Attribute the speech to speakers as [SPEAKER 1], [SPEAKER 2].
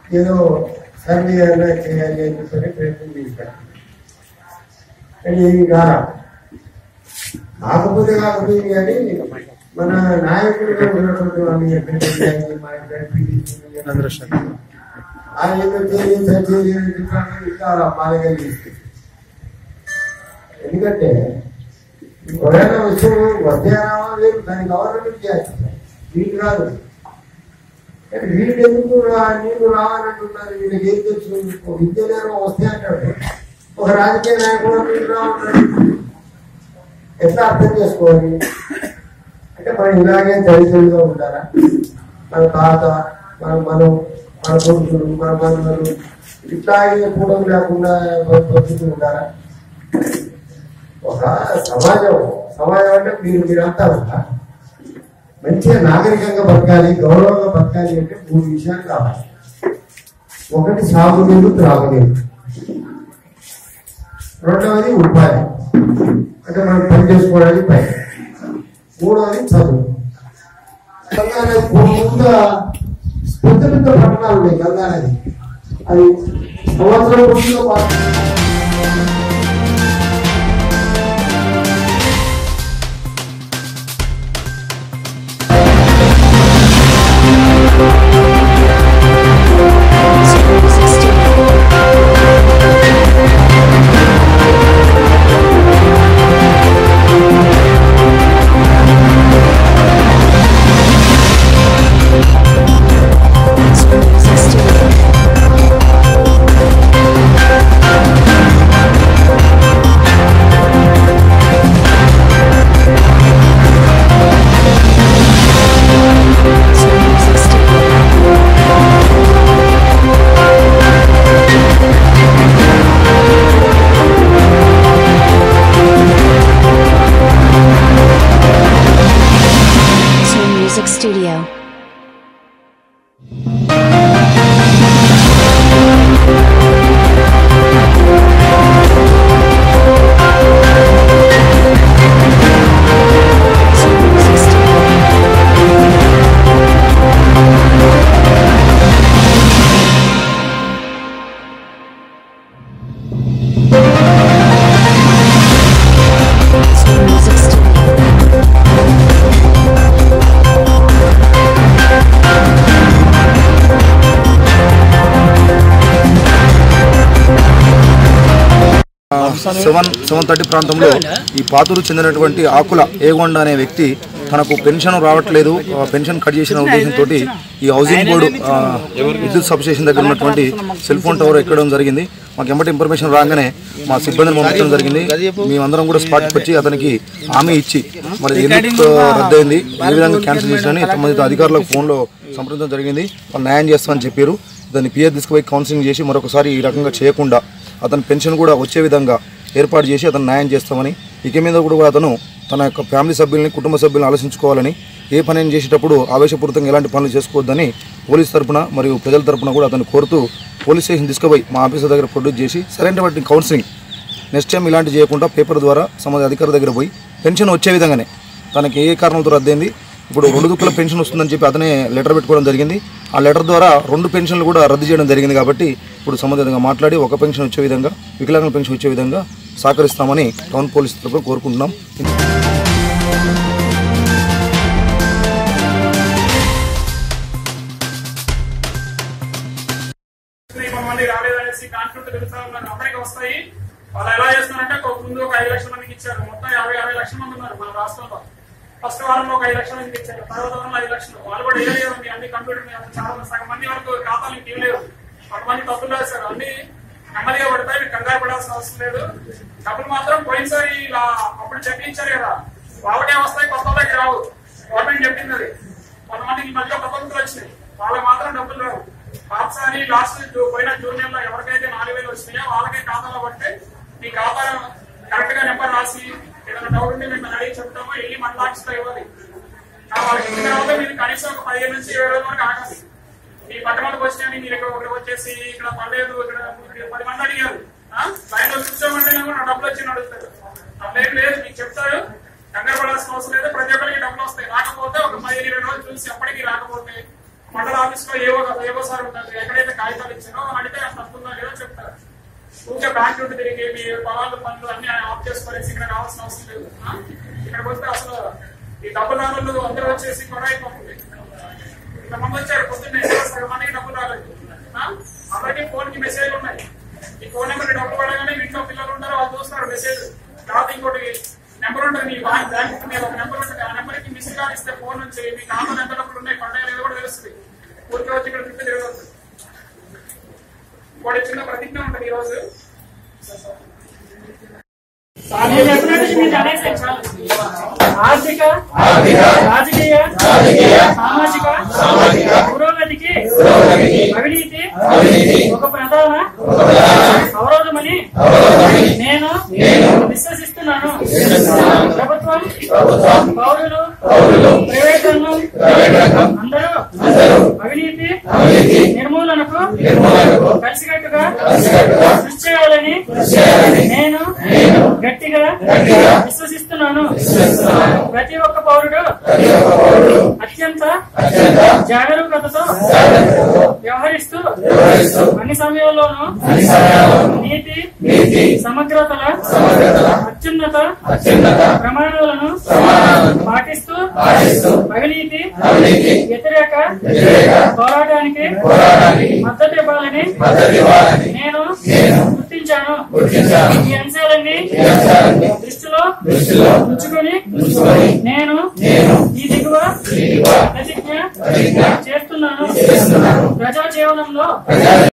[SPEAKER 1] ఏదో సర్వే అయినా చేయాలి అని చెప్పి ప్రయత్నం చేశారు కానీ ఏమి కారా కాకపోతే కాకపోయింది కానీ మన నాయకుడిగా ఉన్నటువంటి వాళ్ళు ఎక్కడికి వెళ్ళాలి, మా ఇక్కడ PDP ఆయన ఏదో చేయాలి, సరి చేయాలి అని చెప్పి ఇంకా మా దగ్గర తీసుకొచ్చి. ఎందుకంటే ఎవరైనా వస్తే వస్తే రావా లేదు దాన్ని గవర్నమెంట్ చేస్తారు వీళ్ళు రాదు కానీ వీళ్ళు ఎందుకు రా- నీళ్ళు రావాలంటున్నారు వీళ్ళకి ఏం తెలుసు ఒక విద్యలేరు వస్తే అంటాడు ఒక రాజకీయ నాయకుడు నీళ్ళు రావాలంటాడు ఎట్లా అర్థం చేసుకోవాలి అంటే మనం ఇలాగే దళితులుగా ఉంటారా మన తాత మన మనం మన కొడుకులు మన మనలు ఇట్లాగే కూడా లేకుండా బతుకుతూ ఉంటారా ఒక సమాజం సమాజం అంటే మీరు మీరంతా ఉంటా మంచిగా నాగరికంగా బతకాలి గౌరవంగా బతకాలి అంటే మూడు విషయాలు కావాలి ఒకటి సాగునీరు త్రాగునీరు రెండవది ఉపాధి అంటే మనం పని చేసుకోవడానికి పని మూడవది చదువు గంగా నది ముందుగా పెద్ద పెద్ద పట్టణాలు ఉన్నాయి గంగా నది అది సంవత్సరం ముందుగా పాటు
[SPEAKER 2] Soul Music Studio. Soul Music Studio. Soul Music Studio.
[SPEAKER 3] Seven seven thirty ప్రాంతంలో ఈ పాతూరు చెందినటువంటి ఆకుల ఏగొండ అనే వ్యక్తి తనకు పెన్షన్ రావట్లేదు ఆ పెన్షన్ కట్ చేసిన ఉద్దేశంతో ఈ హౌసింగ్ బోర్డు ఆ, విద్యుత్ సబ్స్టేషన్ దగ్గర ఉన్నటువంటి సెల్ ఫోన్ టవర్ ఎక్కడం జరిగింది మాకు ఎంబటి ఇన్ఫర్మేషన్ రాగానే మా సిబ్బందిని పంపించడం జరిగింది మేమందరం కూడా స్పాట్కి వచ్చి అతనికి హామీ ఇచ్చి మరి ఎందుకు రద్దయింది ఏ విధంగా క్యాన్సిల్ చేసినని సంబంధిత అధికారులకు ఫోన్లో సంప్రదించడం జరిగింది వాళ్ళు న్యాయం చేస్తామని చెప్పారు దాన్ని పిఎస్ తీసుకుపోయి కౌన్సిలింగ్ చేసి మరొకసారి ఈ రకంగా చేయకుండా అతని పెన్షన్ కూడా వచ్చే విధంగా ఏర్పాటు చేసి అతను న్యాయం చేస్తామని ఇక మీద కూడా అతను తన యొక్క ఫ్యామిలీ సభ్యుల్ని కుటుంబ సభ్యులను ఆలోచించుకోవాలని ఏ పని చేసేటప్పుడు ఆవేశపూరితంగా ఎలాంటి పనులు చేసుకోవద్దని పోలీస్ తరపున మరియు ప్రజల తరపున కూడా అతను కోరుతూ పోలీస్ స్టేషన్ తీసుకుపోయి మా ఆఫీసర్ దగ్గర ప్రొడ్యూస్ చేసి సరైనటువంటి కౌన్సిలింగ్ నెక్స్ట్ టైం ఇలాంటి చేయకుండా పేపర్ ద్వారా సంబంధిత అధికారి దగ్గర పోయి పెన్షన్ వచ్చే విధంగానే తనకి ఏ కారణంతో రద్దయింది ఇప్పుడు రెండు దుక్కుల పెన్షన్ వస్తుందని చెప్పి అతనే లెటర్ పెట్టుకోవడం జరిగింది ఆ లెటర్ ద్వారా రెండు పెన్షన్లు కూడా రద్దు చేయడం జరిగింది కాబట్టి ఇప్పుడు సంబంధితంగా మాట్లాడి ఒక పెన్షన్ వచ్చే విధంగా వికలాంగుల పెన్షన్ వచ్చే విధంగా సహకరిస్తామని టౌన్ పోలీస్ తరఫున కోరుకుంటున్నాం
[SPEAKER 4] కొంతమంది రాలేదనేసి కాన్ఫ్లిక్ట్ తెలుస్తా ఉన్నారు అప్పటికి వస్తాయి వాళ్ళు ఎలా చేస్తున్నారంటే ఒక ముందు ఒక ఐదు లక్షల మందికి ఇచ్చారు మొత్తం యాభై అరవై లక్షల మంది ఉన్నారు మన రాష్ట్రంలో ఫస్ట్ వారంలో ఒక ఐదు లక్షల మందికి ఇచ్చారు తర్వాత వారంలో ఐదు లక్షలు వాళ్ళు కూడా వేయలేరు మీ అన్ని కంప్యూటర్ మీద చాలా మంది సగం మంది వరకు ఖాతాలు తీయలేరు కొంతమంది తప్పులు రాశారు అన్ని నెమ్మదిగా పడతాయి మీరు కంగారు పడాల్సిన అవసరం లేదు డబ్బులు మాత్రం పోయినసారి ఇలా అప్పుడు చెల్లించారు కదా వాళ్ళకే వస్తాయి కొత్త వాళ్ళకి రావు గవర్నమెంట్ చెప్పింది అది కొంతమందికి ఈ మధ్య కొత్త బుక్కులు వచ్చినాయి వాళ్ళకి మాత్రం డబ్బులు రావు పాతసారి లాస్ట్ జూ- పోయిన జూన్ నెలలో ఎవరికైతే నాలుగు వేలు వచ్చినాయో వాళ్ళకే ఖాతాలో పడితే మీ ఖాతా కరెక్ట్ గా నెంబర్ రాసి ఏదైనా డౌట్ ఉంటే మిమ్మల్ని అడిగి చెప్తామో వెళ్ళి మన లాక్స్ లో ఇవ్వాలి ఆ వాళ్ళకి ఇచ్చిన తర్వాత మీరు కనీసం ఒక పదిహేను నుంచి ఇరవై రోజుల వరకు ఆగాలి మీ పట్టణాలకు వచ్చినాయని మీరు ఇక్కడ ఒకరికి వచ్చేసి ఇక్కడ పర్లేదు ఇక్కడ ఇక్కడ పది మంది అడిగారు లైన్ లో కూర్చోమంటేనే కూడా డబ్బులు వచ్చి నడుస్తారు అట్లేం లేదు మీకు చెప్తారు కంగారు పడాల్సిన అవసరం లేదు ప్రతి ఒక్కరికి డబ్బులు వస్తాయి రాకపోతే ఒక పదిహేను ఇరవై రోజులు చూసి ఎప్పటికీ రాకపోతే మండల ఆఫీస్ లో ఏవో ఏవో సార్ ఉంటారు ఎక్కడైతే కాగితాలు ఇచ్చారో అడిగితే అసలు వస్తుందో లేదో చెప్తారు ఊరికే బ్యాంక్ చుట్టూ తిరిగి మీ పొలాలు పనులు అన్ని ఆఫ్ చేసుకొని ఇక్కడ రావాల్సిన అవసరం లేదు ఆ? ఇక్కడికి వస్తే అసలు ఈ డబ్బుదారులు అందరూ వచ్చేసి గొడవ అయిపోతుంది ఇంతమంది వచ్చారు పొద్దున్నే సగం మందికి డబ్బులు రాలేదు ఆ? అందరికీ ఫోన్ కి మెసేజ్ ఉన్నాయి ఈ ఫోన్ నెంబర్ డబ్బులు పడగానే మీ ఇంట్లో పిల్లలు ఉంటారు వాళ్ళు చూస్తారు మెసేజ్ తర్వాత ఇంకోటి నెంబర్ ఉంటుంది మీ బ్యాంక్ బ్యాంక్ మీద ఒక నెంబర్ ఉంటుంది ఆ నెంబర్ కి మిస్ కాల్ ఇస్తే ఫోన్ నుంచి మీ ఖాతాలో ఎంత డబ్బులు ఉన్నాయి పండుగ అనేది కూడా తెలుస్తుంది ఊరికే వచ్చి ఇక్కడ తిప్పి తిరగదు ఇంకోటి చిన్న ప్రతిజ్ఞ ఉంటుంది ఈ రోజు
[SPEAKER 5] నేను చెప్పినట్టు మీకు అనేసి చాలు. ఆర్థిక రాజకీయ సామాజిక పురోగతికి అవినీతి ఒక ప్రధాన అవరోధమని నేను విశ్వసిస్తున్నాను ప్రభుత్వం పౌరులు ప్రైవేట్ రంగం అందరూ అవినీతి నిర్మూలనకు కలిసికట్టుగా కృషి చేయాలని నేను గట్టిగా విశ్వసిస్తున్నాను ప్రతి ఒక్క పౌరుడు అత్యంత జాగరూకతతో వ్యవహరిస్తూ అన్ని సమయాల్లోనూ నీతి సమగ్రతల అత్యున్నత ప్రమాణాలను పాటిస్తూ అవినీతి వ్యతిరేక పోరాటానికి మద్దతు ఇవ్వాలని నేను గుర్తించాను ఈ అంశాలన్నీ దృష్టిలో ఉంచుకొని నేను ఈ దిగువ ప్రతిజ్ఞ చేస్తున్నాను ప్రజా జీవనంలో